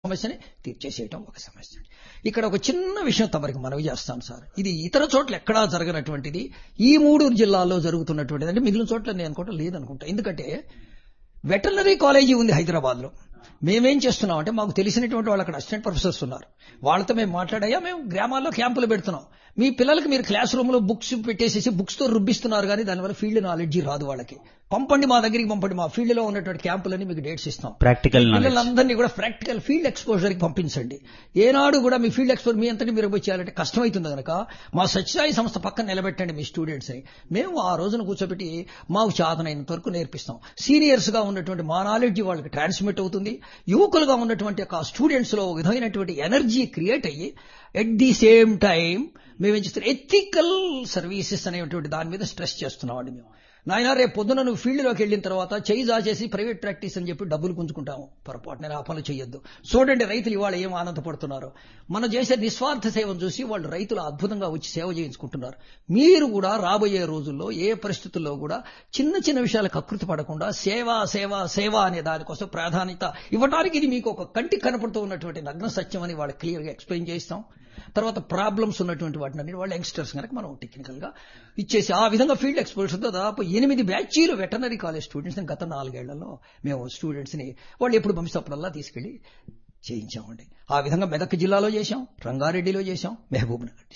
సమస్యని తీర్చేసేయటం ఒక సమస్య ఇక్కడ ఒక చిన్న విషయం తమరికి మనవి చేస్తాను సార్ ఇది ఇతర చోట్ల ఎక్కడా జరగనటువంటిది ఈ మూడు జిల్లాల్లో జరుగుతున్నటువంటిది అంటే మిగిలిన చోట్ల నేను అనుకుంటా లేదనుకుంటా ఎందుకంటే వెటర్నరీ కాలేజీ ఉంది హైదరాబాద్ లో మేమేం చేస్తున్నాం అంటే మాకు తెలిసినటువంటి వాళ్ళు అక్కడ అసిస్టెంట్ ప్రొఫెసర్స్ ఉన్నారు వాళ్ళతో మేము మాట్లాడాయా మేము గ్రామాల్లో క్యాంపులు పెడుతున్నాం మీ పిల్లలకి మీరు క్లాస్ రూమ్ లో బుక్స్ పెట్టేసేసి బుక్స్ తో రుబ్బిస్తున్నారు కానీ దానివల్ల ఫీల్డ్ నాలెడ్జి రాదు వాళ్ళకి పంపండి మా దగ్గరికి పంపండి మా ఫీల్డ్ లో ఉన్నటువంటి క్యాంపులని మీకు డేట్స్ ఇస్తాం ప్రాక్టికల్ నాలెడ్జ్ పిల్లలందరినీ కూడా ప్రాక్టికల్ ఫీల్డ్ ఎక్స్పోజర్ కి పంపించండి ఏనాడు కూడా మీ ఫీల్డ్ ఎక్స్పోజర్ మీ అంతటి మీరు పోయి చేయాలంటే కష్టమవుతుంది కనుక మా సత్యసాయి సంస్థ పక్కన నిలబెట్టండి మీ స్టూడెంట్స్ ని మేము ఆ రోజున కూర్చోబెట్టి మాకు చేతనైనంత వరకు నేర్పిస్తాం సీనియర్స్ గా ఉన్నటువంటి మా నాలెడ్జ్ వాళ్ళకి ట్రాన్స్మిట్ అవుతుంది యువకులుగా ఉన్నటువంటి ఒక స్టూడెంట్స్ లో ఒక విధమైనటువంటి ఎనర్జీ క్రియేట్ అయ్యి ఎట్ ది సేమ్ టైం మేమేం చేస్తున్నాం ఎథికల్ సర్వీసెస్ అనేటువంటి దాని మీద స్ట్రెస్ చేస్తున్నామండి మేము నాయన రేపు పొద్దున నువ్వు ఫీల్డ్లోకి వెళ్ళిన తర్వాత చేయి దాచేసి ప్రైవేట్ ప్రాక్టీస్ అని చెప్పి డబ్బులు గుంజుకుంటాము పొరపాటు నేను ఆ పనులు చేయొద్దు చూడండి రైతులు ఇవాళ ఏం ఆనందపడుతున్నారో మనం చేసే నిస్వార్థ సేవను చూసి వాళ్ళు రైతులు అద్భుతంగా వచ్చి సేవ చేయించుకుంటున్నారు మీరు కూడా రాబోయే రోజుల్లో ఏ పరిస్థితుల్లో కూడా చిన్న చిన్న విషయాలకు అకృతి పడకుండా సేవ సేవ సేవ అనే దానికోసం ప్రాధాన్యత ఇవ్వడానికి ఇది మీకు ఒక కంటికి కనపడుతూ ఉన్నటువంటి నగ్న సత్యం అని వాళ్ళకి క్లియర్గా ఎక్స్ప్లెయిన్ చేయిస్తాం తర్వాత ప్రాబ్లమ్స్ ఉన్నటువంటి వాటిని అన్ని వాళ్ళు యంగ్స్టర్స్ కనుక మనం టెక్నికల్ గా ఇచ్చేసి ఆ విధంగా ఫీల్డ్ ఎక్స్పోజర్ తో దాదాపు ఎనిమిది బ్యాచీలు వెటనరీ కాలేజ్ స్టూడెంట్స్ గత నాలుగేళ్లలో మేము స్టూడెంట్స్ ని వాళ్ళు ఎప్పుడు పంపిస్తప్పుడల్లా తీసుకెళ్లి చేయించామండి ఆ విధంగా మెదక్ జిల్లాలో చేశాం రంగారెడ్డిలో చేశాం మహబూబ్ నగర్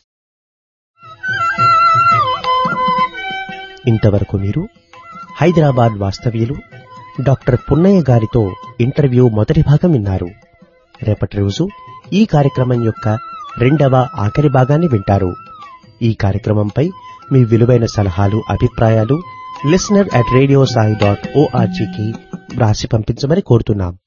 ఇంతవరకు మీరు హైదరాబాద్ వాస్తవ్యులు డాక్టర్ పున్నయ్య గారితో ఇంటర్వ్యూ మొదటి భాగం విన్నారు రేపటి రోజు ఈ కార్యక్రమం యొక్క రెండవ ఆఖరి భాగాన్ని వింటారు ఈ కార్యక్రమంపై మీ విలువైన సలహాలు అభిప్రాయాలు listener at radio Sai dot ఓఆర్జీకి వ్రాసి పంపించమని కోరుతున్నాం